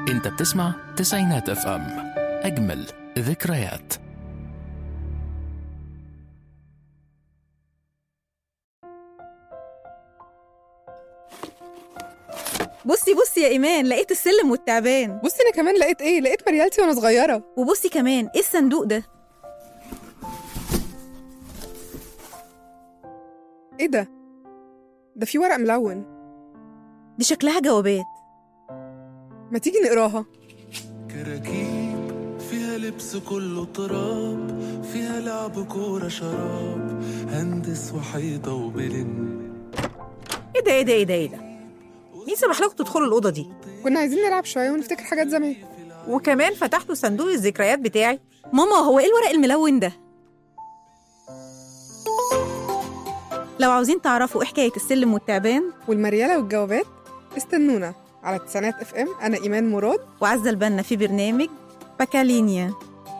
انت بتسمع تسعينات اف ام اجمل ذكريات بصي بصي يا ايمان لقيت السلم والتعبان بصي انا كمان لقيت ايه لقيت مريالتي وانا صغيره وبصي كمان ايه الصندوق ده ايه ده ده في ورق ملون دي شكلها جوابات ما تيجي نقراها كراكيب فيها لبس كله تراب فيها لعب كورة شراب هندس وحيطة وبلن ايه ده ايه ده ايه ده ايه ده مين سمح لكم تدخلوا الاوضه دي كنا عايزين نلعب شويه ونفتكر حاجات زمان وكمان فتحتوا صندوق الذكريات بتاعي ماما هو ايه الورق الملون ده لو عاوزين تعرفوا ايه حكايه السلم والتعبان والمرياله والجوابات استنونا على تسعينات اف ام انا ايمان مراد وعزة البنا في برنامج باكالينيا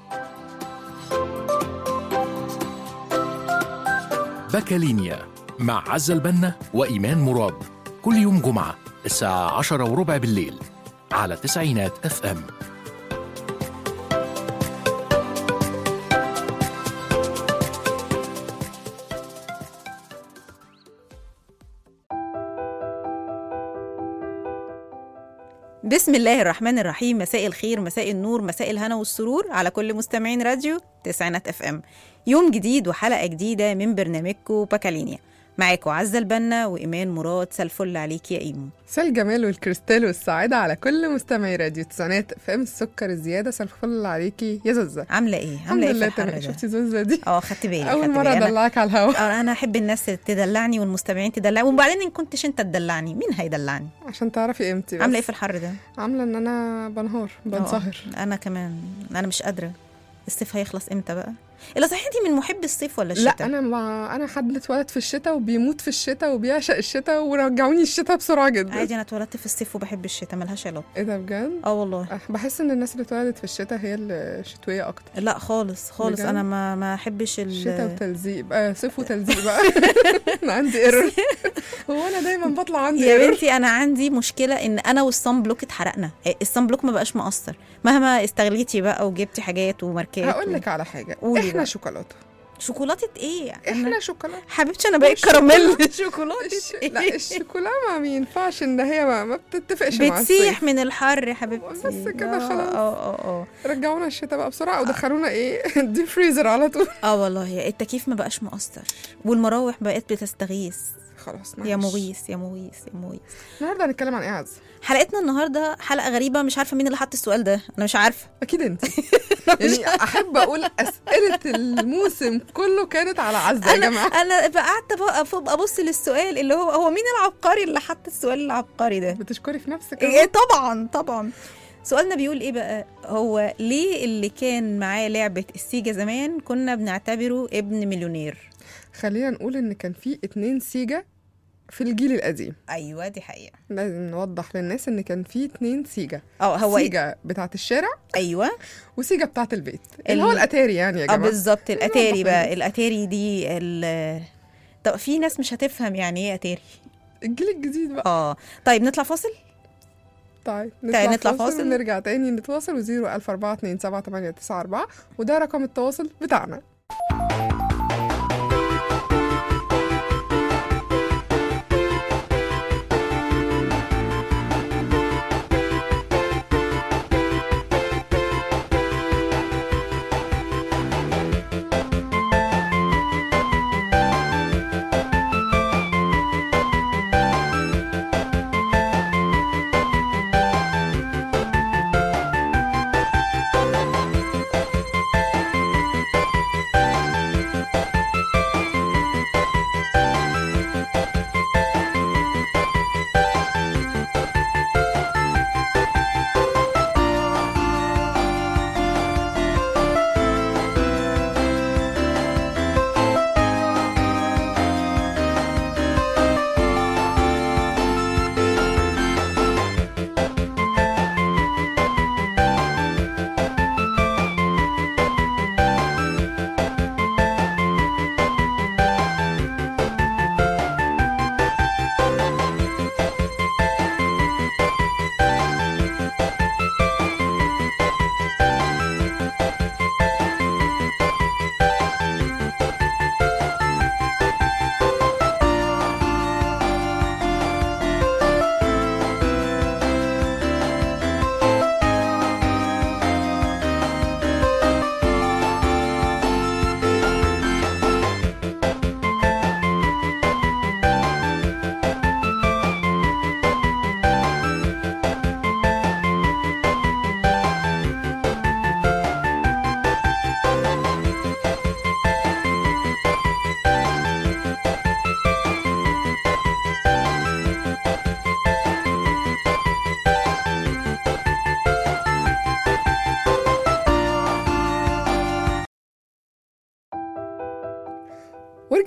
باكالينيا مع عزة البنا وإيمان مراد كل يوم جمعة الساعة عشرة وربع بالليل على تسعينات اف ام بسم الله الرحمن الرحيم مساء الخير مساء النور مساء الهنا والسرور على كل مستمعين راديو تسعينات اف ام يوم جديد وحلقه جديده من برنامجكم باكالينيا معاكم عزة البنا وإيمان مراد سالفل عليك يا إيمو سال الجمال والكريستال والسعاده على كل مستمعي راديو تسعينات اف ام السكر الزياده سلف الفل عليكي يا زوزه عاملة إيه؟ الحمد عاملة إيه في لله الحر تمام ده؟ شفتي زوزه دي اه خدت بالي اول خدت مره بالي. أنا- ادلعك على الهوا اه انا احب الناس تدلعني والمستمعين تدلعني وبعدين ان كنتش انت تدلعني مين هيدلعني عشان تعرفي قيمتي بس. عامله ايه في الحر ده عامله ان انا بنهار بنصهر آه، انا كمان انا مش قادره الصيف هيخلص امتى بقى الا صحيح انت من محب الصيف ولا الشتاء لا انا ما انا حد اتولد في الشتاء وبيموت في الشتاء وبيعشق الشتاء ورجعوني الشتاء بسرعه جدا عادي انا اتولدت في الصيف وبحب الشتاء ملهاش علاقه ايه ده بجد اه والله أه، بحس ان الناس اللي اتولدت في الشتاء هي الشتويه اكتر لا خالص خالص بجد؟ انا ما ما احبش ال شتاء وتلزيق بقى صيف وتلزيق بقى انا عندي ايرور هو انا دايما بطلع عندي يا ايرور بنتي انا عندي مشكله ان انا والصن بلوك اتحرقنا الصن بلوك ما بقاش مقصر مهما استغليتي بقى وجبتي حاجات وماركات هقول و- لك على حاجه قولي احنا بقى. شوكولاته شوكولاته ايه أنا- احنا شوكولاته حبيبتي انا بقيت والشوكولاتة- كراميل شوكولاته الش... إيه؟ لا الشوكولاته ما ينفعش ان هي ما, ما بتتفقش مع بتسيح الصيف من الحر يا حبيبتي بس كده آه، خلاص. اه اه اه رجعونا الشتاء بقى بسرعه ودخلونا ايه دي فريزر على طول اه والله التكييف ما بقاش مؤثر والمراوح بقت بتستغيث خلاص يا معلش. مغيث يا مغيث يا مغيث النهارده هنتكلم عن ايه يا عز حلقتنا النهارده حلقه غريبه مش عارفه مين اللي حط السؤال ده انا مش عارفه اكيد انت يعني احب اقول اسئله الموسم كله كانت على عزه يا انا جماعه انا قعدت بقى فوق ابص للسؤال اللي هو هو مين العبقري اللي حط السؤال العبقري ده بتشكري في نفسك إيه أهو. طبعا طبعا سؤالنا بيقول ايه بقى هو ليه اللي كان معاه لعبه السيجا زمان كنا بنعتبره ابن مليونير خلينا نقول ان كان في اتنين سيجا في الجيل القديم ايوه دي حقيقه لازم نوضح للناس ان كان في اتنين سيجا اه هو سيجا بتاعت الشارع ايوه وسيجا بتاعت البيت اللي ال- هو الاتاري يعني يا اه جماعه بالظبط الاتاري نوضح بقى للناس. الاتاري دي ال طب في ناس مش هتفهم يعني ايه اتاري الجيل الجديد بقى اه طيب نطلع فاصل طيب طيب نطلع فاصل. ونرجع تاني نتواصل وزيرو ألف أربعة اتنين سبعة تمانية تسعة أربعة وده رقم التواصل بتاعنا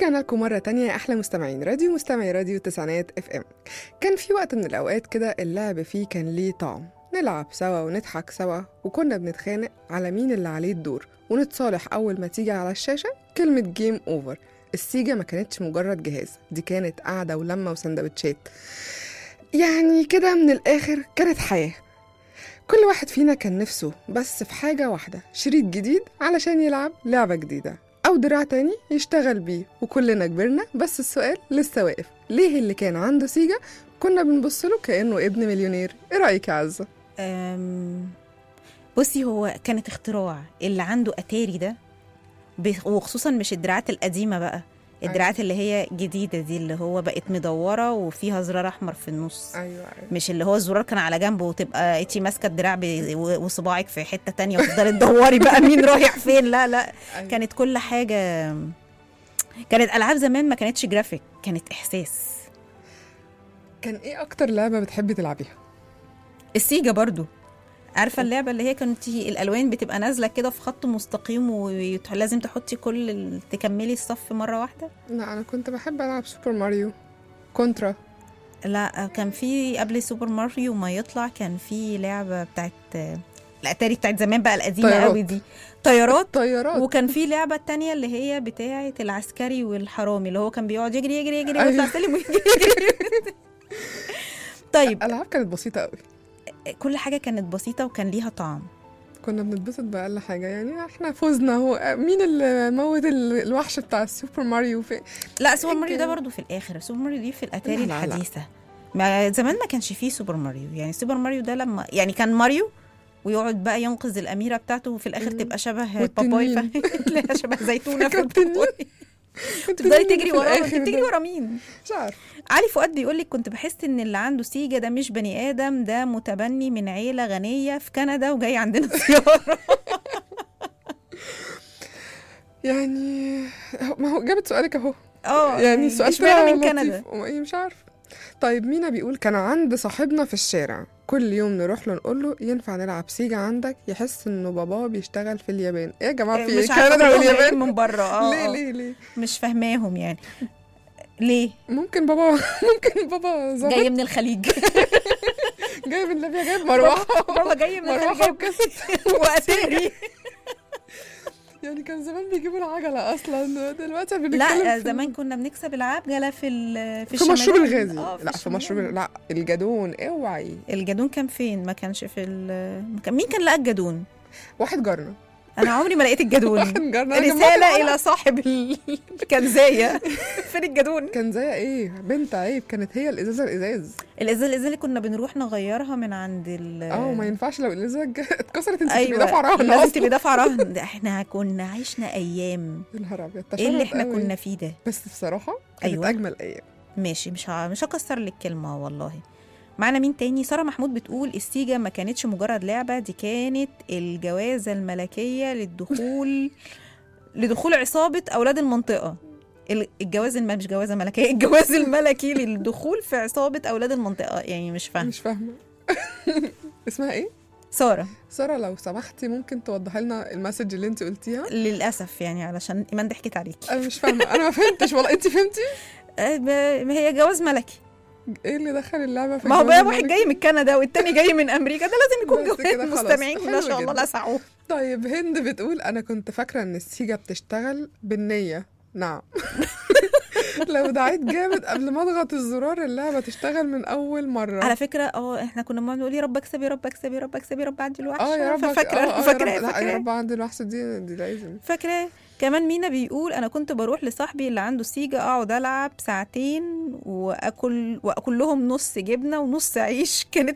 ورجعنا لكم مرة تانية يا أحلى مستمعين راديو مستمعي راديو تسعينات اف ام كان في وقت من الأوقات كده اللعب فيه كان ليه طعم نلعب سوا ونضحك سوا وكنا بنتخانق على مين اللي عليه الدور ونتصالح أول ما تيجي على الشاشة كلمة جيم أوفر السيجا ما كانتش مجرد جهاز دي كانت قعدة ولمة وسندوتشات يعني كده من الآخر كانت حياة كل واحد فينا كان نفسه بس في حاجة واحدة شريط جديد علشان يلعب لعبة جديدة أو دراع تاني يشتغل بيه وكلنا كبرنا بس السؤال لسه واقف ليه اللي كان عنده سيجا كنا بنبص له كأنه ابن مليونير إيه رأيك يا عزة؟ أم، بصي هو كانت اختراع اللي عنده اتاري ده ب- وخصوصا مش الدراعات القديمه بقى الدراعات اللي هي جديده دي اللي هو بقت مدوره وفيها زرار احمر في النص أيوة أيوة مش اللي هو الزرار كان على جنبه وتبقى انتي ماسكه الدراع ب- و- وصباعك في حته تانية وتفضلي تدوري بقى مين رايح فين لا لا أيوة. كانت كل حاجه كانت العاب زمان ما كانتش جرافيك كانت احساس كان إيه أكتر لعبة بتحبي تلعبيها؟ السيجا برضو عارفه اللعبه اللي هي كانت الالوان بتبقى نازله كده في خط مستقيم ولازم تحطي كل ال- تكملي الصف مره واحده لا أنا كنت بحب ألعب سوبر ماريو كونترا لا كان في قبل سوبر ماريو ما يطلع كان في لعبه بتاعت الاتاري بتاعت زمان بقى القديمه طيارات. قوي دي طيارات طيارات وكان في لعبه تانية اللي هي بتاعه العسكري والحرامي اللي هو كان بيقعد يجري يجري يجري أيوة. ويطلع سلم ويجري يجري طيب ألعاب كانت بسيطة قوي كل حاجه كانت بسيطه وكان ليها طعم كنا بنتبسط بأقل حاجة يعني احنا فزنا هو مين اللي موت ال- الوحش بتاع السوبر ماريو في لا سوبر ماريو ده كان- برضو في الاخر سوبر ماريو دي في الاتاري لا، لا، لا. الحديثه ما زمان ما كانش فيه سوبر ماريو يعني سوبر ماريو ده لما يعني كان ماريو ويقعد بقى ينقذ الاميره بتاعته وفي الاخر مم. تبقى شبه والتنين. باباي ف... لا شبه زيتونه في فاكرة التنين؟ الباباي كنت تفضلي بنيجي تجري في وراه الآخر انت بتجري ده. ورا مين مش عارف علي فؤاد بيقول لك كنت بحس ان اللي عنده سيجا ده مش بني ادم ده متبني من عيله غنيه في كندا وجاي عندنا زياره يعني هو- ما هو جابت سؤالك اهو اه يعني سؤال اشمعنى طلع من لطيف. كندا وما- إيه مش عارف طيب مينا بيقول كان عند صاحبنا في الشارع كل يوم نروح له نقول له ينفع نلعب سيجا عندك يحس انه باباه بيشتغل في اليابان ايه يا جماعه في مش ايه عارفه كندا كلهم جايين واليابان من بره اه ليه آه. ليه ليه مش فاهماهم يعني ليه ممكن بابا ممكن بابا ظابط جاي من الخليج جاي من ليبيا جايب مروحه بابا جاي من الخليج مروحه جايب وكاسيت واتاري يعني كان زمان بيجيبوا العجله اصلا دلوقتي بنتكلم لا في- زمان كنا بنكسب العجله في ال- في في مشروب الشمالية. الغازي آه، لا في الشمالية. مشروب لا الجدون اوعي الجدون كان فين ما كانش في ال... كان مين كان لقى الجدون واحد جارنا انا عمري ما لقيت الجدون واحد جارنا أنا جنبها رساله كده. الى صاحب ال- الكنزايه فين الجدون كان زي ايه بنت عيب كانت هي الازازه الازاز الازازه الازازه اللي كنا بنروح نغيرها من عند ال اه ما ينفعش لو الازازه ج- اتكسرت انت ايوه تبقي دافعه رهن لازم أصلاً. تبقى دافعه رهن ده احنا كنا عشنا ايام يا نهار ابيض ايه اللي تشرد احنا قوي. كنا فيه ده بس بصراحه كانت أيوة. اجمل ايام ماشي مش ه... مش هكسر لك كلمه والله معانا مين تاني ساره محمود بتقول السيجا ما كانتش مجرد لعبه دي كانت الجوازه الملكيه للدخول لدخول عصابه اولاد المنطقه ال- الجواز الم... مش جوازه ملكيه الجواز الملكي للدخول في عصابه اولاد المنطقه يعني مش فاهمه مش فاهمه اسمها ايه ساره ساره لو سمحتي ممكن توضحي لنا المسج اللي انت قلتيها للاسف يعني علشان ايمان ضحكت عليكي انا مش فاهمه انا ما فهمتش والله انت فهمتي آه، ب- ما هي جواز ملكي ايه اللي دخل اللعبه في ما هو الجواز بقى واحد الملكي؟ جاي من كندا والتاني جاي من امريكا ده لازم يكون بس كده جواز خلاص. مستمعين ما حلو شاء الله جدا. لسعوه طيب هند بتقول انا كنت فاكره ان السيجا بتشتغل بالنيه نعم لو دعيت جامد قبل ما اضغط الزرار اللعبه تشتغل من اول مره على فكره اه احنا كنا بنقعد نقول يا رب اكسب يا رب اكسب يا رب اكسب يا رب عندي الوحش اه يا رب فاكره آه، آه، فاكره يا رب لا يا فاكره رب عند الوحشه دي دي لازم فاكره كمان مينا بيقول انا كنت بروح لصاحبي اللي عنده سيجا اقعد العب ساعتين واكل واكل لهم نص جبنه ونص عيش كانت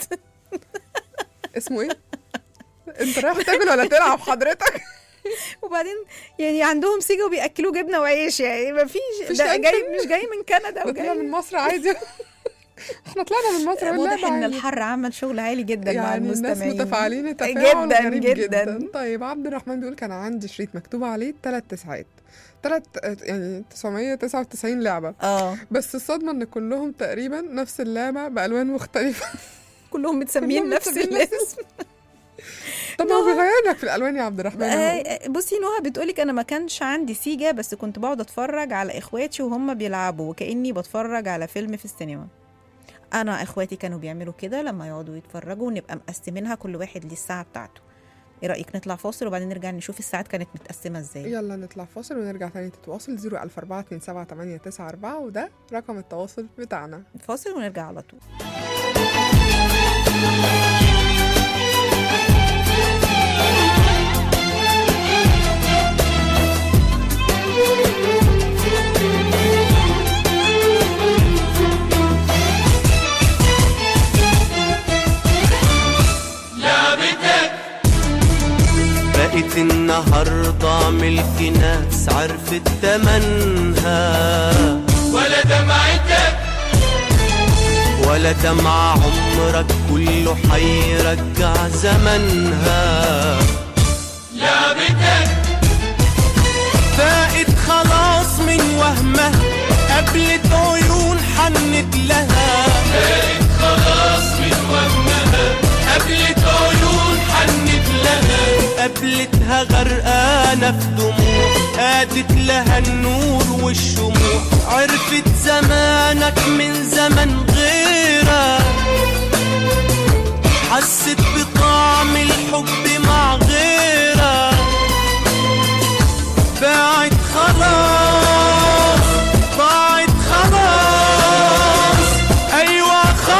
اسمه ايه انت رايح تاكل ولا تلعب حضرتك وبعدين يعني عندهم سيجا وبياكلوه جبنه وعيش يعني ما فيش مفيش ده أكل. جاي مش جاي من كندا ده طلع وجاي من مصر عادي احنا طلعنا من مصر واضح واللعبة ان عادي. الحر عمل شغل عالي جدا مع يعني الناس المستمعين متفاعلين تفاعل جدا غريب جدا طيب عبد الرحمن بيقول كان عندي شريط مكتوب عليه ثلاث تسعات ثلاث يعني 999 لعبة اه بس الصدمة ان كلهم تقريبا نفس اللعبة بألوان مختلفة كلهم متسمين كلهم نفس متسمين الاسم طب ما هو بيغير لك في الالوان يا عبد الرحمن أهو. آه، بصي نوها بتقولك انا ما كانش عندي سيجا بس كنت بقعد اتفرج على اخواتي وهم بيلعبوا وكاني بتفرج على فيلم في السينما انا اخواتي كانوا بيعملوا كده لما يقعدوا يتفرجوا ونبقى مقسمينها كل واحد ليه الساعه بتاعته ايه رايك نطلع فاصل وبعدين نرجع نشوف الساعات كانت متقسمه ازاي يلا نطلع فاصل ونرجع تاني تتواصل 014278994 وده رقم التواصل بتاعنا فاصل ونرجع على طول بقت النهاردة ملك ناس عرفت تمنها ولا دمعتك ولا دمع عمرك كله حيرجع زمنها لعبتك بقت خلاص من وهمها قبلت عيون حنت لها بقت خلاص من وهمها قبلت عيون حنت لها قابلتها غرقانة في دموع قادت لها النور والشموع عرفت زمانك من زمن غيرك حست بطعم الحب مع غيرك باعت خلاص ضاعت خلاص ايوه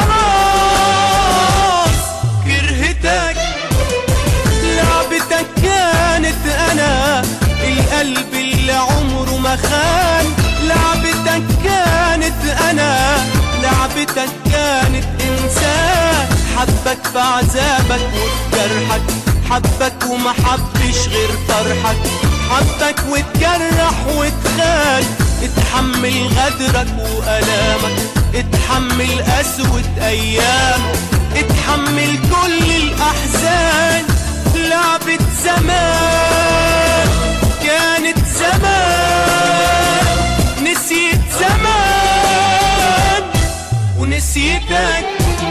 خلاص كرهتك لعبتك كانت انا القلب اللي عمره ما خان لعبتك كانت انا لعبتك كانت انسان حبك في عذابك وفي جرحك حبك وما حبش غير فرحك حبك واتجرح واتخان اتحمل غدرك وألامك اتحمل قسوة أيامك اتحمل كل الأحزان لعبة زمان كانت زمان نسيت زمان ونسيتك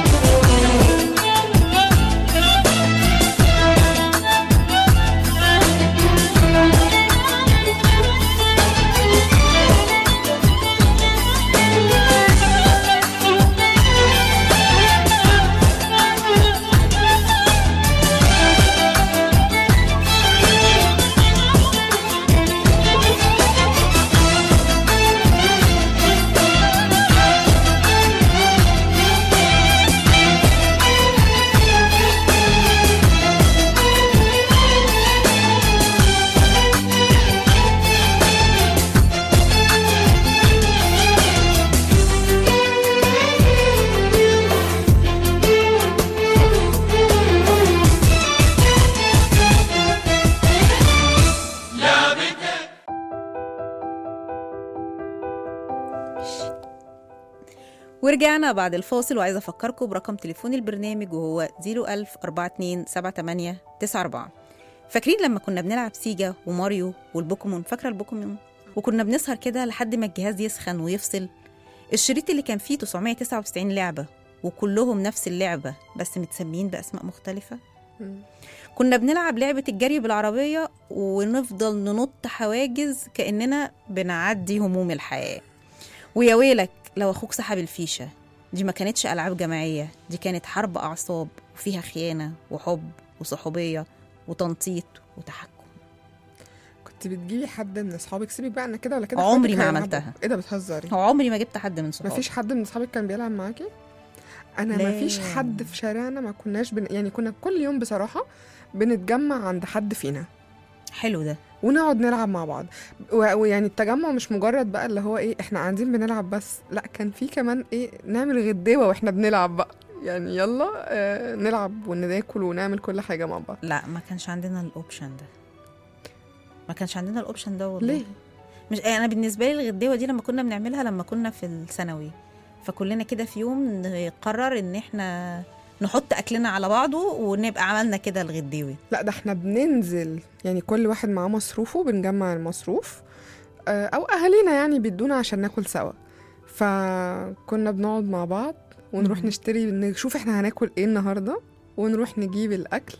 ورجعنا بعد الفاصل وعايزه افكركم برقم تليفون البرنامج وهو 010427894 فاكرين لما كنا بنلعب سيجا وماريو والبوكيمون فاكره البوكيمون وكنا بنسهر كده لحد ما الجهاز يسخن ويفصل الشريط اللي كان فيه 999 لعبه وكلهم نفس اللعبه بس متسميين باسماء مختلفه مم. كنا بنلعب لعبة الجري بالعربية ونفضل ننط حواجز كأننا بنعدي هموم الحياة ويا ويلك لو أخوك سحب الفيشة دي ما كانتش ألعاب جماعية دي كانت حرب أعصاب وفيها خيانة وحب وصحوبية وتنطيط وتحكم كنت بتجيبي حد من اصحابك سيبك بقى انا كده ولا كده عمري اخواتك ما هيلعبوا. عملتها. ايه ده بتهزري هو عمري ما جبت حد من صحابي مفيش حد من اصحابك كان بيلعب معاكي انا لا. مفيش حد في شارعنا ما كناش بن... يعني كنا كل يوم بصراحه بنتجمع عند حد فينا حلو ده ونقعد نلعب مع بعض و- ويعني التجمع مش مجرد بقى اللي هو ايه احنا قاعدين بنلعب بس لا كان في كمان ايه نعمل غداوه واحنا بنلعب بقى يعني يلا آه نلعب وناكل ونعمل كل حاجه مع بعض لا ما كانش عندنا الأوبشن ده ما كانش عندنا الأوبشن ده والله ليه مش انا بالنسبه لي الغداوه دي لما كنا بنعملها لما كنا في الثانوي فكلنا كده في يوم نقرر ان احنا نحط اكلنا على بعضه ونبقى عملنا كده الغداوي لا ده احنا بننزل يعني كل واحد معاه مصروفه بنجمع المصروف آه، او اهالينا يعني بيدونا عشان ناكل سوا فكنا بنقعد مع بعض ونروح مم. نشتري نشوف احنا هناكل ايه النهارده ونروح نجيب الاكل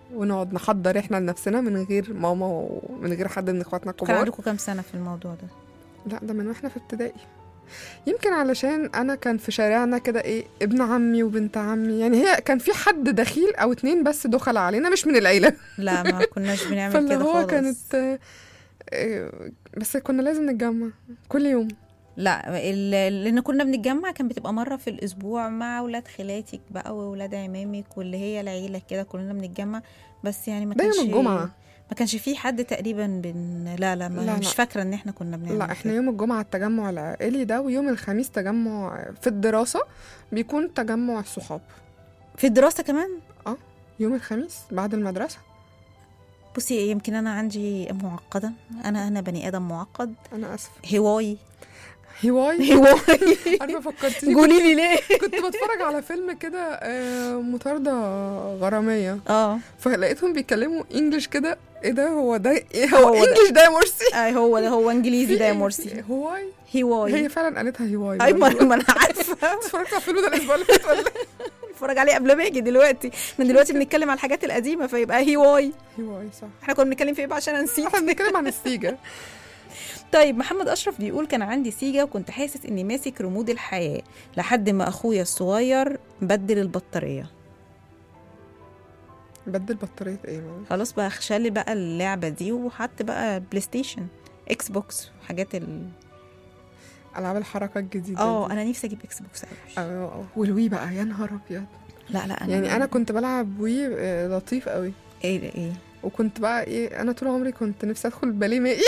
ونقعد نحضر احنا لنفسنا من غير ماما ومن غير حد من اخواتنا كان الكبار عندكم كام سنه في الموضوع ده لا ده من واحنا في ابتدائي يمكن علشان انا كان في شارعنا كده ايه ابن عمي وبنت عمي يعني هي كان في حد دخيل او اتنين بس دخل علينا مش من العيله لا ما كناش بنعمل فاللي كده هو خالص كانت آه، آه، بس كنا لازم نتجمع كل يوم لا ال- لان كنا بنتجمع كان بتبقى مره في الاسبوع مع اولاد خالاتك بقى واولاد عمامك واللي هي العيله كده كلنا بنتجمع بس يعني ما ده كانش يوم الجمعه ما كانش في حد تقريبا بن لا لا, ما لا، مش لا. فاكره ان احنا كنا بنعمل لا احنا كده. يوم الجمعه التجمع العائلي ده ويوم الخميس تجمع في الدراسه بيكون تجمع الصحاب في الدراسه كمان يوم الخميس بعد المدرسه بصي يمكن انا عندي معقده انا انا بني ادم معقد انا اسفه هواي هواي هواي عارفه فكرتني قولي لي ليه كنت بتفرج على فيلم كده آه، مطاردة غرامية اه فلقيتهم بيتكلموا انجلش كده ايه ده هو ده إيه هو هو ده. انجلش ده يا مرسي آه، هو ده هو انجليزي ده يا في- مرسي في- هواي هواي هي فعلا قالتها هواي اي ما برضه. ما انا عارفه اتفرجت على الفيلم ده الاسبوع اللي فات ولا اتفرج عليه قبل ما اجي دلوقتي احنا دلوقتي بنتكلم على الحاجات القديمه فيبقى هواي هواي صح احنا كنا بنتكلم في ايه بقى عشان انا نسيت احنا بنتكلم عن السيجا طيب محمد اشرف بيقول كان عندي سيجا وكنت حاسس اني ماسك رمود الحياه لحد ما اخويا الصغير بدل البطاريه بدل بطارية ايه ماما خلاص بقى شال بقى اللعبه دي وحط بقى بلاي ستيشن اكس بوكس وحاجات ال العاب الحركة الجديدة اه دي. انا نفسي اجيب اكس بوكس قوي اه آه. والوي بقى يا نهار ابيض لا لا انا يعني انا كنت بلعب وي آه، لطيف قوي ايه ده ايه وكنت بقى ايه انا طول عمري كنت نفسي ادخل باليه مائي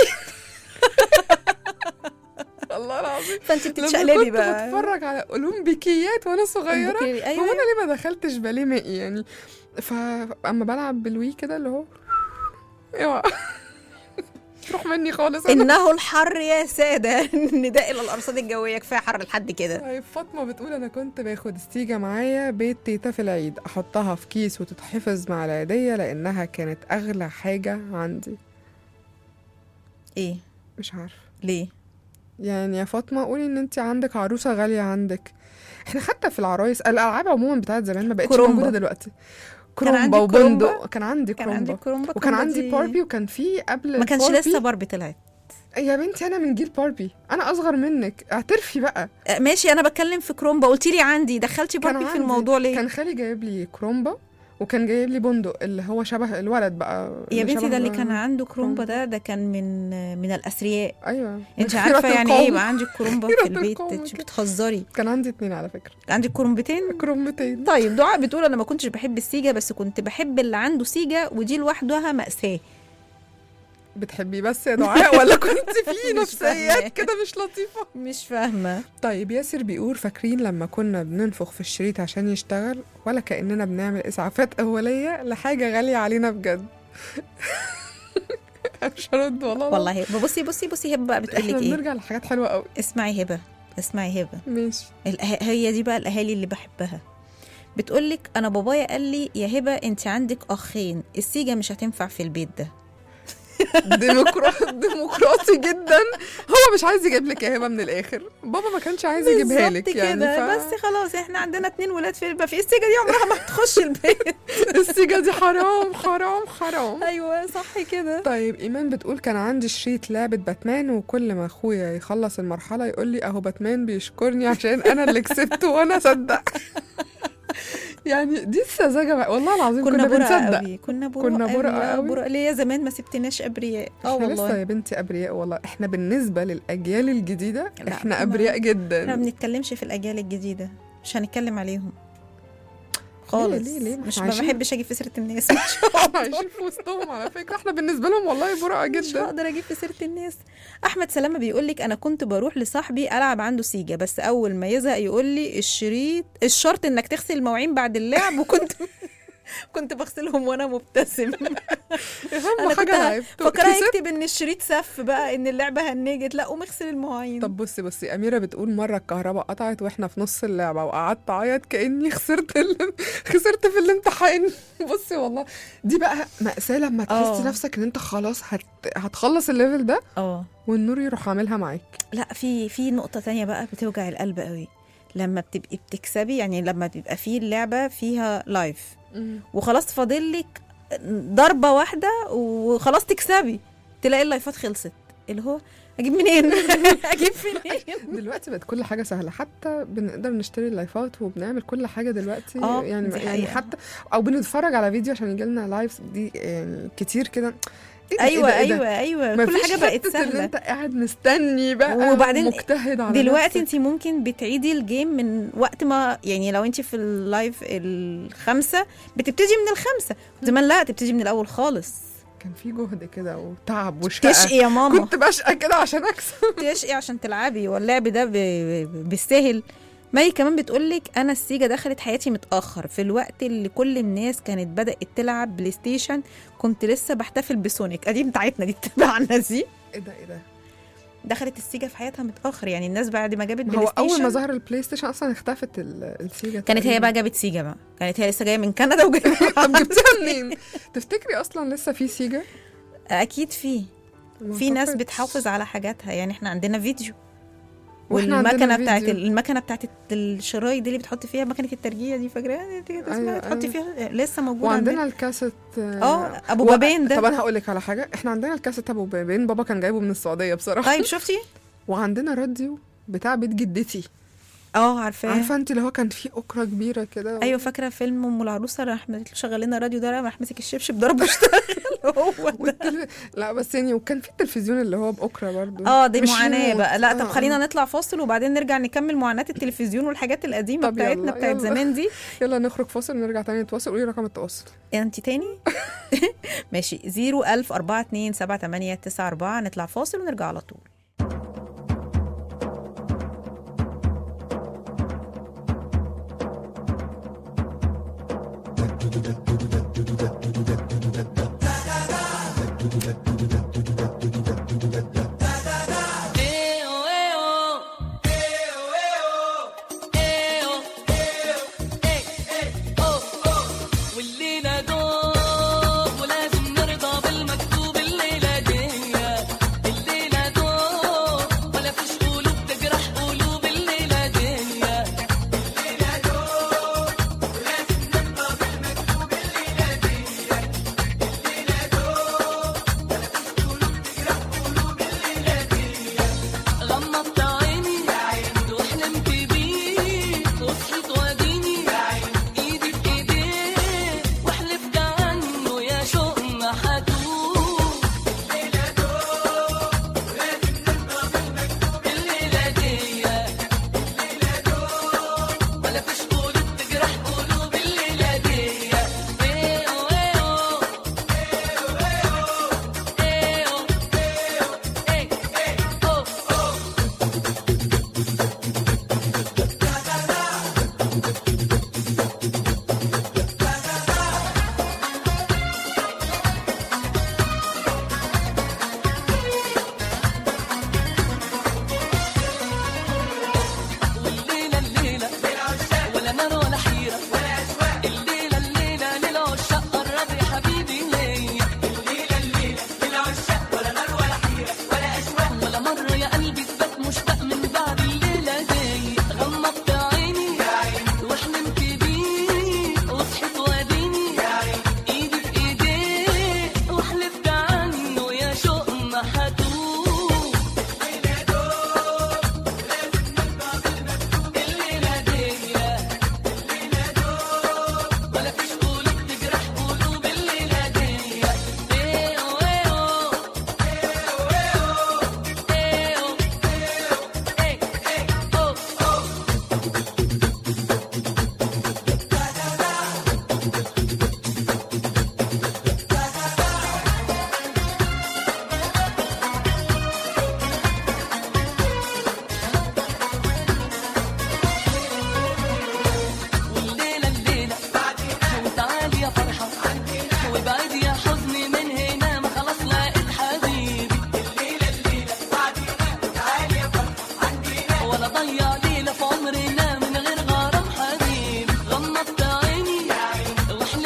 والله العظيم فانت لما بتتشقلبي كنت بقى بتفرج على اولمبيكيات وانا صغيره أوكي، هو ايوه انا ليه ما دخلتش باليه مائي يعني فاما بلعب بالوي كده اللي هو اوعى روح مني خالص أنا. انه الحر يا ساده نداء الى الارصاد الجويه كفايه حر لحد كده طيب فاطمه بتقول انا كنت باخد ستيجا معايا بيت تيتا في العيد احطها في كيس وتتحفظ مع العيديه لانها كانت اغلى حاجه عندي ايه مش عارفه ليه يعني يا فاطمه قولي ان انت عندك عروسه غاليه عندك احنا حتى في العرايس الالعاب عموما بتاعت زمان ما بقتش كرومبا. موجوده دلوقتي كان عندي كرومبا كرومبا. وبندق كان عندي كان كرومبا عندي كرومبا وكان كرومبا عندي دي- باربي وكان في قبل ما كانش الباربي- لسه باربي طلعت يا بنتي انا من جيل باربي انا اصغر منك اعترفي بقى آه، ماشي انا بتكلم في كرومبا قلتي لي عندي دخلتي كان باربي في عندي- الموضوع ليه كان خالي جايب لي كرومبا وكان جايب لي بندق اللي هو شبه الولد بقى يا اللي بنتي شبه ده اللي بقى- كان عنده كرومبا كرومبا. ده ده كان من من الاثرياء ايوه انت من عارفه خيرة يعني ايه القوم. يبقى عندك كرومبا خيرة في البيت القوم انت كده. بتهزري كان عندي اتنين على فكره عندك كرومبتين كرومبتين طيب دعاء بتقول انا ما كنتش بحب السيجا بس كنت بحب اللي عنده سيجا ودي لوحدها مأساة بتحبي بس يا دعاء ولا كنت في مش فاهمة. نفسيات كده مش لطيفه مش فاهمه طيب ياسر بيقول فاكرين لما كنا بننفخ في الشريط عشان يشتغل ولا كأننا بنعمل إسعافات أولية لحاجة غالية علينا بجد مش هرد والله والله بصي بصي بصي هبه بقى بتقول احنا لك ايه بنرجع لحاجات حلوة قوي اسمعي هبه اسمعي هبه ماشي الأه- هي دي بقى الاهالي اللي بحبها بتقولك انا بابايا قال لي يا هبه انت عندك اخين السيجا مش هتنفع في البيت ده ديمقرا- ديمقراطي جدا هو مش عايز يجيب لك يا هبه من الاخر بابا ما كانش عايز يجيبها بالظبط لك يعني كده ف... بس خلاص احنا عندنا اتنين ولاد في يبقى في السيجا دي عمرها ما هتخش البيت السيجا دي حرام حرام حرام ايوه صح كده طيب ايمان بتقول كان عندي شريط لعبه باتمان وكل ما اخويا يخلص المرحله يقول لي اهو باتمان بيشكرني عشان انا اللي كسبت وانا صدق يعني دي السذاجه بقى والله العظيم كنا, كنا برقة بنصدق قوي كنا برقة كنا برقة قوي. قوي. برقة ليه زمان ما سبتناش ابرياء اه احنا لسه والله يا بنتي ابرياء والله احنا بالنسبه للاجيال الجديده لا، احنا ما- ابرياء احنا جدا ما بنتكلمش في الاجيال الجديده مش هنتكلم عليهم خالص ليه- ليه؟ ما مش احنا ما عايشين- بحبش اجيب في سيره الناس مش احنا عايشين في وسطهم على فكره احنا بالنسبه لهم والله برقه مش جدا هقدر اجيب في سيره الناس احمد سلامه بيقول لك انا كنت بروح لصاحبي العب عنده سيجا بس اول ما يزهق يقول لي الشريط الشرط انك تغسل المواعين بعد اللعب وكنت كنت بغسلهم وانا مبتسم اهم انا كنت حاجه لعبت فكرة كسبت. يكتب ان الشريط سف بقى ان اللعبه هنجت لا قوم اغسل المواعين طب بصي بصي أميرة بتقول مرة الكهرباء قطعت وإحنا في نص اللعبة وقعدت أعيط كأني خسرت ال... خسرت في الامتحان بصي والله دي بقى مأساة لما تحسي آه. نفسك إن أنت خلاص هت... هتخلص الليفل ده اه والنور يروح عاملها معاك لا في في نقطة تانية بقى بتوجع القلب قوي لما بتبقي بتكسبي يعني لما بيبقى في اللعبة فيها لايف وخلاص فاضل لك ضربه واحده وخلاص تكسبي تلاقي اللايفات خلصت اللي هو اجيب منين اجيب منين دلوقتي بقت كل حاجه سهله حتى بنقدر نشتري اللايفات وبنعمل كل حاجه دلوقتي آه، يعني دي يعني حقيقة. حتى او بنتفرج على فيديو عشان يجي لنا لايفز دي يعني كتير كده إيه ده- إيه ايوه ده- إيه ده؟ ايوه ايوه كل مفيش حاجه بقت حتة ان سهله انت قاعد مستني بقى وبعدين مجتهد على دلوقتي نفسك. انت ممكن بتعيدي الجيم من وقت ما يعني لو انت في اللايف الخمسه بتبتدي من الخمسه زمان لا تبتدي من الاول خالص كان في جهد كده وتعب وشقه تشقي يا ماما كنت بشقى كده عشان اكسب تشقي عشان تلعبي واللعب ده ب- ب- بالسهل مي كمان بتقولك انا السيجا دخلت حياتي متاخر في الوقت اللي كل الناس كانت بدات تلعب بلاي ستيشن كنت لسه بحتفل بسونيك ادي بتاعتنا دي تبعنا دي ايه ده ايه ده دخلت السيجا في حياتها متاخر يعني الناس بعد ما جابت ما بلاي هو اول ما ستيشن ظهر البلاي ستيشن اصلا اختفت ال- السيجا كانت هي تقريباً. بقى جابت سيجا بقى كانت هي لسه جايه من كندا وجايه طب جبتيها منين تفتكري اصلا لسه في سيجا اكيد في ما في ناس أعتقدش. بتحافظ على حاجاتها يعني احنا عندنا فيديو وإحنا والمكنه عندنا بتاعت فيديو. المكنه بتاعت الشرايط دي اللي بتحط فيها مكنه الترجيع دي فاكراها دي كده اسمها أيوة، تحطي أيوة. فيها لسه موجوده وعندنا الكاسيت اه ابو و- بابين ده طب انا هقول لك على حاجه احنا عندنا الكاسيت ابو بابين بابا كان جايبه من السعوديه بصراحه طيب شفتي وعندنا راديو بتاع بيت جدتي اه عارفاه عارفه انت اللي هو كان فيه اوكرا كبيره كده ايوه فاكره فيلم ام العروسه راح شغل لنا راديو ده راح مسك الشبشب ضربه واشتغل هو ده والتل... لا بس يعني وكان في التلفزيون اللي هو باوكرا برضو اه دي مش معاناه ريموت. بقى لا آه، طب آه. خلينا نطلع فاصل وبعدين نرجع نكمل معاناه التلفزيون والحاجات القديمه طب بتاعتنا يلا، بتاعت يلا. زمان دي يلا نخرج فاصل ونرجع تاني نتواصل قولي رقم التواصل انت تاني ماشي 01000 42 78 94 نطلع فاصل ونرجع على طول والليلة دوب ولازم نرضى بالمكتوب الليلة دي الليلة دوب ولا فيش قلوب تجرح قلوب الليلة دي الليلة دوب ولازم نرضى بالمكتوب الليلة دي الليلة دوب ولا فيش قلوب تجرح قلوب الليلة دي غمضت عيني وحلمت بيه وصحيت واديني ايدي في ايديه واحلفت عنه يا شوقنا حتوه الليله دوب لازم نرضى بالمكتوب الليله دي الليله دوب ولا فيش قلوب تجرح قلوب الليله دي ايه ايه ايه ايه ايه اوه اوه والليلة الليلة ولا نار ولا حيرة الليلة الليلة للعشاق قرب يا حبيبي ليا الليلة الليلة للعشاق ولا نار ولا حيرة ولا أشواق ولا مرة يا قلبي تبات مشتاق من بعد الليلة دي غمضت عيني وحلمت بيه وصحيت واديني ايدي في ايديه وحلفت عنه يا شوق ما حتوه الليلة دي الليلة دوب ولا فيش قلوب تجرح قلوب الليلة دي ايه ايه ايه ايه ايه اوه اوه والليلة الليلة وتعالي يا فرحة وابعد يا حزني من هنا ما خلاص لقيت حبيبي الليلة الليلة وتعالي يا فرحة ولا ضيع ليلة في عمرنا من غير غرام حبيبي غمضت عيني وحلمت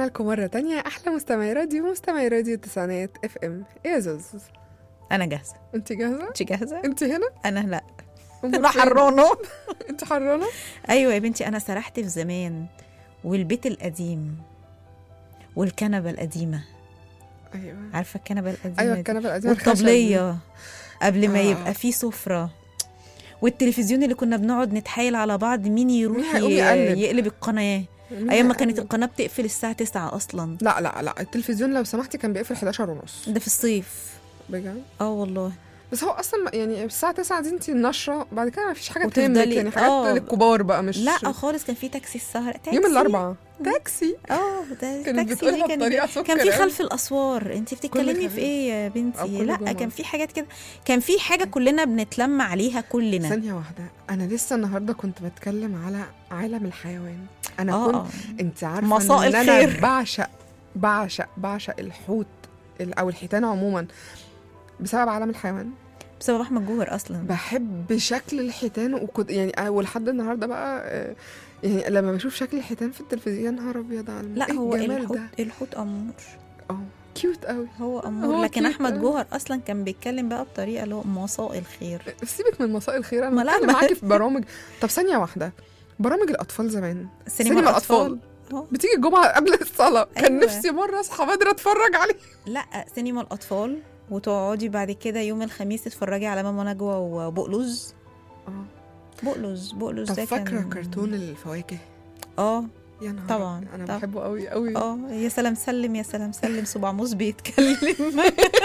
ورجعنا لكم مرة تانية أحلى مستمعي راديو مستمعي راديو التسعينات اف ام إيه يا زوز انا جاهزه أنت جاهزة؟ انت جاهزه أنت هنا؟ انا لا أمال انا فين؟ حرانه أنت حرانة؟ ايوه يا بنتي انا سرحت في زمان والبيت القديم والكنبه القديمه أيوه عارفه الكنبه القديمه أيوه دي؟ الكنبة القديمة الخشب دي. والطبليه قبل ما آه. يبقى في سفره والتلفزيون اللي كنا بنقعد نتحايل على بعض مين يروح مين هيقوم ي- يقلب؟ يقلب القناه مين ايام ما هيقلب؟ كانت القناه بتقفل الساعه 9 اصلا لا لا لا التلفزيون لو سمحتي كان بيقفل 11 ونص ده في الصيف بجد اه والله بس هو اصلا ما- يعني الساعه 9 دي انت النشره بعد كده ما فيش حاجه وتفضلي- تهمك يعني حاجات آه. للكبار بقى مش لا خالص كان في تاكسي السهره تاكسي يوم الاربعاء تاكسي اه ده كانت تاكسي بتقولها دي كان بطريقه سكر كان في أوي. خلف الاسوار انت بتتكلمي خميس. في ايه يا أو بنتي كل لا جمعة. كان في حاجات كده كان في حاجه كلنا بنتلم عليها كلنا ثانيه واحده انا لسه النهارده كنت بتكلم على عالم الحيوان انا اه كنت اه انت عارفه مساء ان انا الخير. بعشق بعشق بعشق الحوت ال- او الحيتان عموما بسبب عالم الحيوان بسبب احمد جوهر اصلا بحب شكل الحيتان وكنت يعني آه، ولحد النهارده بقى آه، يعني لما بشوف شكل الحيتان في التلفزيون يا نهار ابيض على الم- لا إيه هو الجمال الحوت ده الحوت امور اه كيوت قوي هو امور هو لكن كيوت احمد أوي. جوهر اصلا كان بيتكلم بقى بطريقه اللي هو مساء الخير سيبك من مساء الخير ما انا لا، بتكلم ما- معاكي في برامج طب ثانيه واحده برامج الاطفال زمان سينما, سينما الاطفال الأطفال. آه. بتيجي الجمعه قبل الصلاه كان أيوة. نفسي مره اصحى بدري اتفرج عليه لا سينما الاطفال وتقعدي بعد كده يوم الخميس تتفرجي على ماما نجوى وبقلوز اه بقلوز بقلوز طب ده فاكره كان كرتون الفواكه اه يا نهار طبعاً، أبيض، انا طبعاً. بحبه قوي قوي اه يا سلام سلم يا سلام سلم صبعموس بيتكلم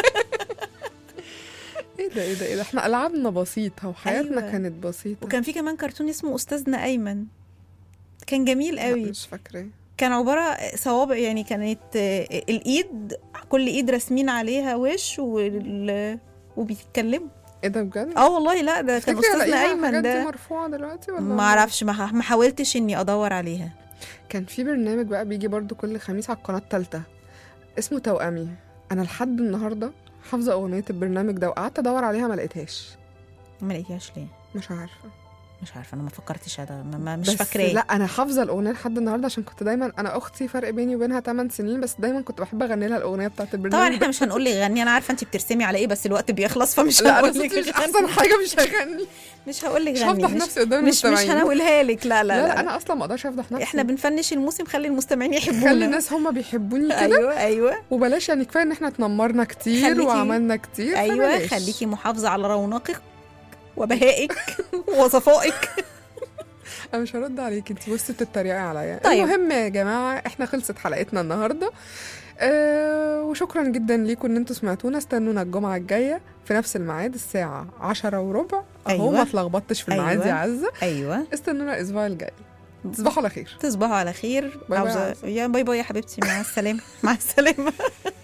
ايه ده ايه ده ايه ده احنا العابنا بسيطه وحياتنا أيوة. كانت بسيطه وكان في كمان كرتون اسمه استاذنا ايمن كان جميل لا، قوي مش فاكره كان عباره صوابع يعني كانت آه، الايد كل ايد راسمين عليها وش وال... وبيتكلموا ايه ده بجد اه والله لا ده كان تفتكري استاذنا الاقيها ايمن الحاجات دي ده مرفوعه دلوقتي ولا ما اعرفش ما ح- ما حاولتش اني ادور عليها كان في برنامج بقى بيجي برضو كل خميس على القناه الثالثه اسمه توأمي انا لحد النهارده حافظه اغنيه البرنامج ده وقعدت ادور عليها ما لقيتهاش ما لقيتهاش ليه مش عارفه مش عارفه انا ما فكرتش هذا ما ما- مش بس فاكراه لا انا حافظه الاغنيه لحد النهارده عشان كنت دايما انا اختي فرق بيني وبينها 8 سنين بس دايما كنت بحب اغني لها الاغنيه بتاعت البرنامج طبعا ده. احنا مش هنقول لك غني انا عارفه انت بترسمي على ايه بس الوقت بيخلص فمش لا انا هنقول لك صوتي مش غني. احسن حاجه مش هغني مش هقول لك مش غني هفضح مش نفسي قدام مش مش المستمعين هنقولها لك لا لا, لا, لا, لا انا اصلا ما اقدرش افضح نفسي احنا بنفنش الموسم خلي المستمعين يحبونا خلي الناس هم بيحبوني كده ايوه ايوه وبلاش يعني كفايه ان احنا اتنمرنا كتير خليكي- وعملنا كتير ايوه فبلاش. خليكي محافظه على رونقك وبهائك وصفائك انا مش هرد عليك انت بصي بتتريقي عليا طيب. المهم يا جماعه احنا خلصت حلقتنا النهارده أه وشكرا جدا ليكم ان انتوا سمعتونا استنونا الجمعه الجايه في نفس الميعاد الساعه عشرة وربع اهو أيوة. ما اتلخبطتش في الميعاد أيوة. يا عزه ايوه استنونا الاسبوع الجاي تصبحوا على خير تصبحوا على خير باي باي عاوزه يا باي باي يا حبيبتي مع السلامه مع السلامه